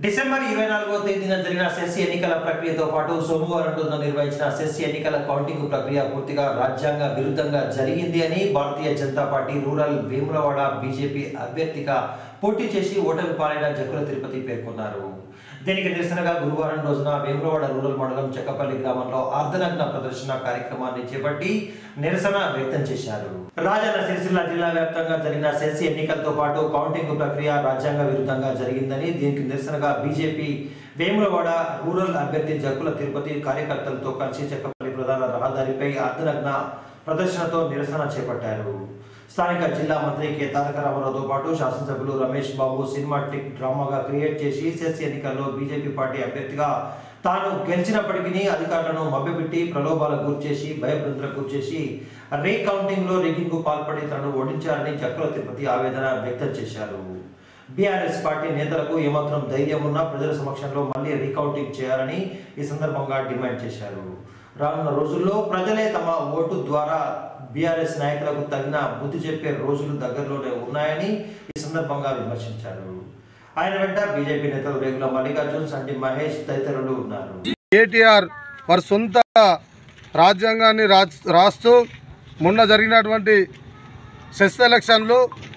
December ఇరవై నాలుగో తేదీన జరిగిన సెస్ ఎన్నికల ప్రక్రియతో పాటు సోమవారం రోజున నిర్వహించిన సెస్ ఎన్నికల కౌంటింగ్ ప్రక్రియ పూర్తిగా రాజ్యాంగ విరుద్ధంగా జరిగింది అని Bharatiya Janata Party rural Vemulawada BJP అభ్యర్థిగా పోటీ చేసి ఓటమి పాలైన జక్కుల తిరుపతి పేర్కొన్నారు దీనికి నిరసనగా గురువారం రోజున వేములవాడ రూరల్ మండలం చెక్కపల్లి గ్రామంలో అర్ధనగ్న ప్రదర్శన కార్యక్రమాన్ని చేపట్టి నిరసన వ్యక్తం చేశారు రాజన్న సిరిసిల్ల జిల్లా వ్యాప్తంగా జరిగిన సెస్ ఎన్నికలతో పాటు కౌంటింగ్ ప్రక్రియ రాజ్యాంగ విరుద్ధంగా జరిగిందని దీనికి నిరసనగా బీజేపీ వేములవాడ రూరల్ అభ్యర్థి జక్కుల తిరుపతి కార్యకర్తలతో కలిసి చెక్కపల్లి ప్రధాన రహదారిపై అర్ధనగ్న ప్రదర్శనతో నిరసన చేపట్టారు స్థానిక జిల్లా మంత్రి కె తారక రామారావుతో పాటు శాసనసభ్యులు రమేష్ బాబు సినిమాటిక్ డ్రామాగా క్రియేట్ చేసి సెస్ ఎన్నికల్లో బీజేపీ పార్టీ అభ్యర్థిగా తాను గెలిచినప్పటికీ అధికారులను మభ్యపెట్టి ప్రలోభాలకు గురిచేసి భయభ్రంతులకు గురిచేసి రీ కౌంటింగ్ లో రిగ్గింగ్ పాల్పడి తనను ఓడించారని జక్కుల తిరుపతి ఆవేదన వ్యక్తం చేశారు బీఆర్ఎస్ పార్టీ నేతలకు ఏమాత్రం ధైర్యం ఉన్నా ప్రజల సమక్షంలో మళ్ళీ రీకౌంటింగ్ చేయాలని ఈ సందర్భంగా డిమాండ్ చేశారు రానున్న రోజుల్లో ప్రజలే తమ ఓటు ద్వారా బీఆర్ఎస్ నాయకులకు తగిన బుద్ధి చెప్పే రోజులు దగ్గరలోనే ఉన్నాయని ఈ సందర్భంగా విమర్శించారు ఆయన వెంట బీజేపీ నేతలు రేగుల మల్లికార్జున్ సంటి మహేష్ తదితరులు ఉన్నారు కేటీఆర్ వారి సొంత రాజ్యాంగాన్ని రాజ్ రాస్తూ మొన్న జరిగినటువంటి సెస్ ఎలక్షన్లో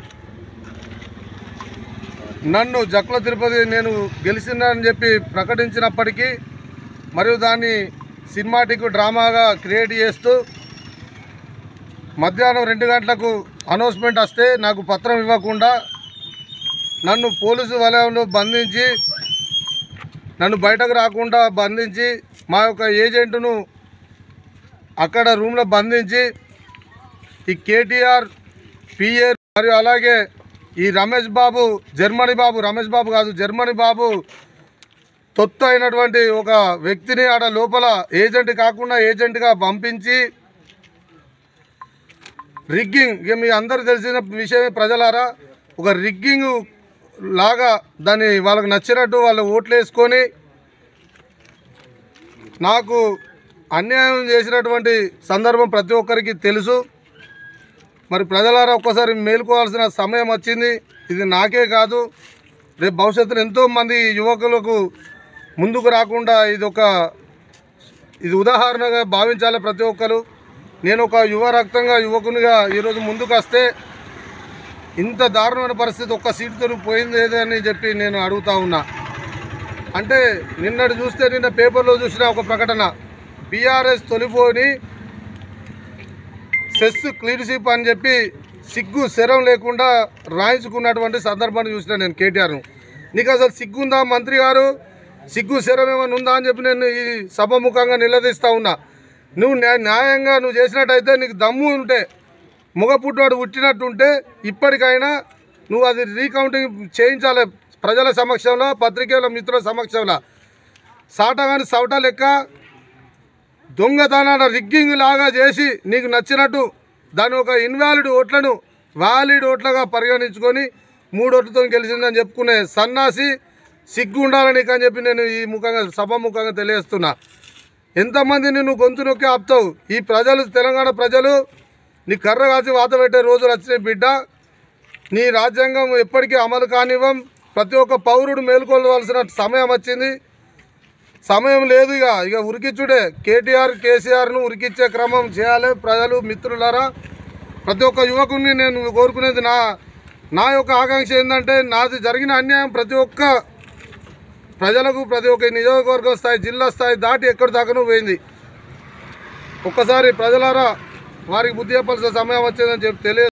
నన్ను జక్కుల తిరుపతి నేను గెలిచిందని చెప్పి ప్రకటించినప్పటికీ మరియు దాన్ని సినిమాటిక్ డ్రామాగా క్రియేట్ చేస్తూ మధ్యాహ్నం రెండు గంటలకు అనౌన్స్మెంట్ వస్తే నాకు పత్రం ఇవ్వకుండా నన్ను పోలీసు వలయంలో బంధించి నన్ను బయటకు రాకుండా బంధించి మా యొక్క ఏజెంట్ను అక్కడ రూమ్లో బంధించి ఈ కేటీఆర్ పిఏ మరియు అలాగే ఈ రమేష్ బాబు జర్మనీ బాబు రమేష్ బాబు కాదు జర్మనీ బాబు తొత్తు అయినటువంటి ఒక వ్యక్తిని ఆడ లోపల ఏజెంట్ కాకుండా ఏజెంట్గా పంపించి రిగ్గింగ్ ఇక మీ అందరూ తెలిసిన విషయమే ప్రజలారా ఒక రిగ్గింగ్ లాగా దాన్ని వాళ్ళకి నచ్చినట్టు వాళ్ళు ఓట్లు వేసుకొని నాకు అన్యాయం చేసినటువంటి సందర్భం ప్రతి ఒక్కరికి తెలుసు మరి ప్రజలారా ఒక్కసారి మేలుకోవాల్సిన సమయం వచ్చింది ఇది నాకే కాదు రేపు భవిష్యత్తులో ఎంతోమంది యువకులకు ముందుకు రాకుండా ఇది ఒక ఇది ఉదాహరణగా భావించాలి ప్రతి ఒక్కరు నేను ఒక యువ రక్తంగా యువకునిగా ఈరోజు ముందుకు వస్తే ఇంత దారుణమైన పరిస్థితి ఒక్క సీటుతో పోయింది ఏదని చెప్పి నేను అడుగుతా ఉన్నా అంటే నిన్నటి చూస్తే నిన్న పేపర్లో చూసిన ఒక ప్రకటన బీఆర్ఎస్ తొలిపోని సెస్ క్లీన్షిప్ అని చెప్పి సిగ్గు శరం లేకుండా రాయించుకున్నటువంటి సందర్భాన్ని చూసిన నేను కేటీఆర్ను నీకు అసలు సిగ్గుందా మంత్రి గారు సిగ్గు శరం ఏమైనా ఉందా అని చెప్పి నేను ఈ సభముఖంగా నిలదీస్తా ఉన్నా నువ్వు న్యాయ న్యాయంగా నువ్వు చేసినట్టయితే నీకు దమ్ము ఉంటే మగపుట్టివాడు పుట్టినట్టుంటే ఇప్పటికైనా నువ్వు అది రీకౌంటింగ్ చేయించాలి ప్రజల సమక్షంలో పత్రికేల మిత్రుల సమక్షంలో సాట కానీ సవట లెక్క దొంగతనాల రిగ్గింగ్ లాగా చేసి నీకు నచ్చినట్టు దాని ఒక ఇన్వాలిడ్ ఓట్లను వ్యాలిడ్ ఓట్లుగా పరిగణించుకొని మూడు ఓట్లతో గెలిచిందని చెప్పుకునే సన్నాసి సిగ్గు ఉండాలని నీకు అని చెప్పి నేను ఈ ముఖంగా సభాముఖంగా తెలియజేస్తున్నా ఎంతమంది నువ్వు గొంతు నొక్కి ఆపుతావు ఈ ప్రజలు తెలంగాణ ప్రజలు నీ కర్ర కాసి వాత పెట్టే రోజులు వచ్చినాయి బిడ్డ నీ రాజ్యాంగం ఎప్పటికీ అమలు కానివ్వం ప్రతి ఒక్క పౌరుడు మేల్కొలవలసిన సమయం వచ్చింది సమయం లేదు ఇక ఇక ఉరికిచ్చుడే కేటీఆర్ కేసీఆర్ను ఉరికిచ్చే క్రమం చేయాలి ప్రజలు మిత్రులారా ప్రతి ఒక్క యువకుడిని నేను కోరుకునేది నా నా యొక్క ఆకాంక్ష ఏంటంటే నాది జరిగిన అన్యాయం ప్రతి ఒక్క ప్రజలకు ప్రతి ఒక్క నియోజకవర్గ స్థాయి జిల్లా స్థాయి దాటి ఎక్కడి దాకానూ పోయింది ఒక్కసారి ప్రజలారా వారికి బుద్ధి చెప్పాల్సిన సమయం వచ్చిందని చెప్పి తెలియ